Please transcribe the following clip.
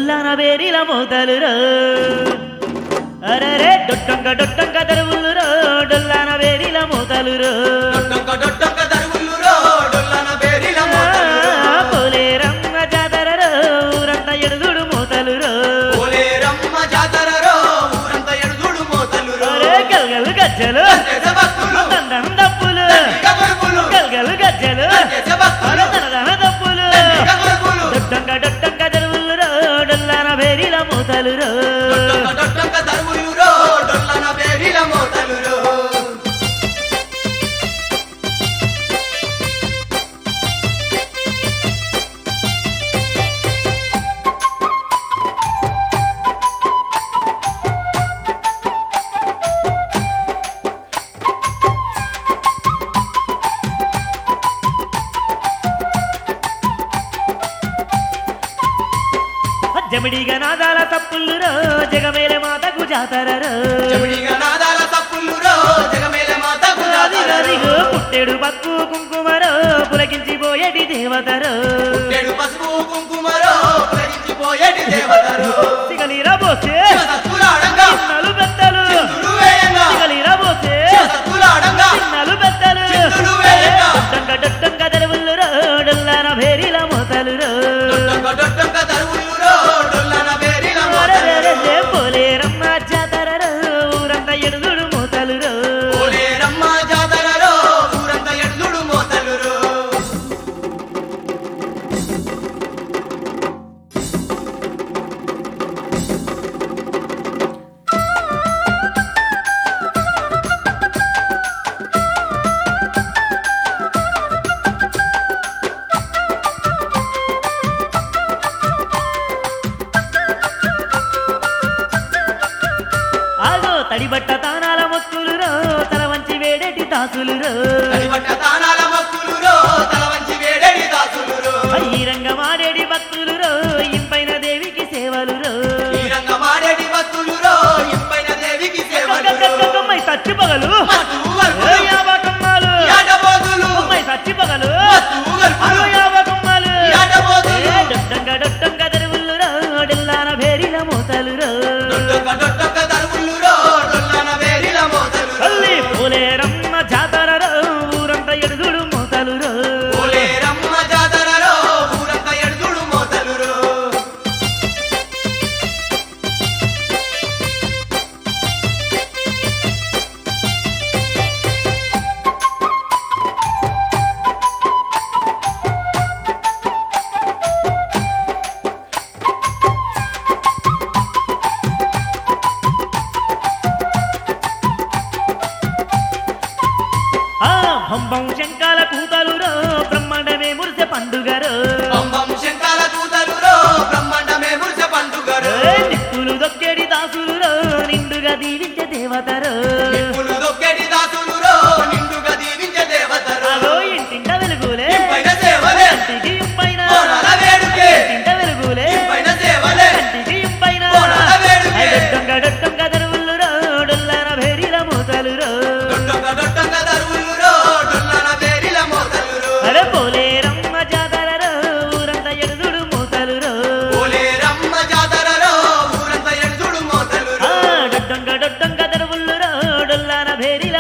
డొల్లాన వేరిల మోతలు రో అరరే డొట్టంక డొట్టంక దరువులు రో డొల్లాన వేరిల మోతలు రో డొట్టొక్క డొట్టొక్క దరువులు రో, డొల్లన బేరిల మోతలు రో. పోలేరమ్మ జాతర రో ఊరంతా ఎడుదుడు మోతలు రో పోలేరమ్మ జాతరరో, ఊరంతా ఎడుదుడు మోతలు రో. అరే గల్గలు గజ్జలు చేసే భక్తులు, దండం దప్పులు ఇక కొరుకులు, గల్గలు గజ్జలు చేసే భక్తులు, దనదన దప్పులు ఇక కొరుకులు. డొట్టంక డొట్టంక దరువులు రో డొల్లాన వేరిల మోతలు రో డొట్టొక్క డొట్టొక్క దరువులు రో, డొల్లన బేరిల మోతలు రో. జమిడిగా నాదాల తప్పులు రో జగమేల మాతకు జాతర రో చెమిడిగా నాదాల తప్పులు రో, జగమేల మాతకు జాతర రో. అదిగో పుట్టెడు పక్కు కుంకుమరో పులకించిపోయేటి దేవతరో చెడు పసుపు కుంకుమరో, ప్రవహించిపోయేటి దేవతరో. సిగలీరా పోసే శివసత్తులాడంగా, చిన్నలు పెద్దలు చిందులు వేయంగా, సిగలీరా పోసే శివసత్తులాడంగా, చిన్నలు పెద్దలు చిందులు వేయంగా. డొట్టంక డొట్టంక దరువులు రో డొల్లాన భేరిల మోతలు రో డొట్టొక్క డొట్టొక్క దరువులు రో, డొల్లన బేరిల మోతలు రో. అరెరెరె పోలేరమ్మ జాతర రో ఊరంతా ఎడుదుడు మోతలు రో పోలేరమ్మ జాతరలో ఊరంతా ఎడ్లుడు మోతలు రో. ఆగో తడిబట్ట తానాల మొక్కులు రో తల వంచి వేడేటి దాసులు రో తడిబట్ట తానాల మక్కులు రో, తల వంచి వేడెడి దాసులు రో. ఈ రంగమాడేడి భక్తులు రో ఇంపైన దేవికి సేవలు రో ఈ రంగమాడేటి భక్తులు రో, ఇంపైన దేవికి సేవలు రో. కమ్మై సచ్చి పగలు మత్తు ఊగల్పులు, యాభకమ్మాలు యాటబోతులు, అమ్మాయి సచ్చి పగలు మత్తు ఊగల్పులు, యాభకమ్మాలు యాటబోతులు. డొట్టంగ డొట్టంగ దరువులు రో డెల్లాన భేరిల మోతలు రో డొట్టొక్క డొట్టొక్క దరువులు రో, డొల్లన బేరిల మోతలు రో. తల్లి పోలేరమ్మ జాతర రో ఊరంతా ఎడుగుడు మోతలు రో పోలేరమ్మ జాతరలో ఊరంతా ఎడ్లుడు మోతలు రో. ఆ హంబం శంకాల కూతలు రో బ్రహ్మాండమే మురిసె పండుగ రో పంబం శంకాల కూతలు రో, బ్రహ్మాండమే మురిసె పండుగ రో. నిప్పులు దొక్కేడి దాసులు రో నిండుగా దీవించే దేవతరో నిప్పులు దొక్కేటి దాసులు రో, నిండుగా దీవించే దేవతరో. అగో ఇంటింట వెలుగులే ఇంపైన సేవలే, కంటికి ఇంపైన బోనాల వేడుకే. ఇంటింట వెలుగులే ఇంపైన సేవలే, కంటికి ఇంపైన బోనాల వేడుకే. డొట్టంగ డొట్టంగ దరువులు రో డొల్లాన భేరిల మోతలు రో డొట్టొక్క డొట్టొక్క దరువులు రో, డొల్లన బేరిల మోతలు రో. అరే పోలేరమ్మ జాతర రో ఊరంతా ఎడుదుడు మోతలు రో పోలేరమ్మ జాతరలో ఊరంతా ఎడ్లుడు మోతలు ఆ రో. డొట్టంగ డొట్టంగ దరువులు రో డొల్లాన భేరిల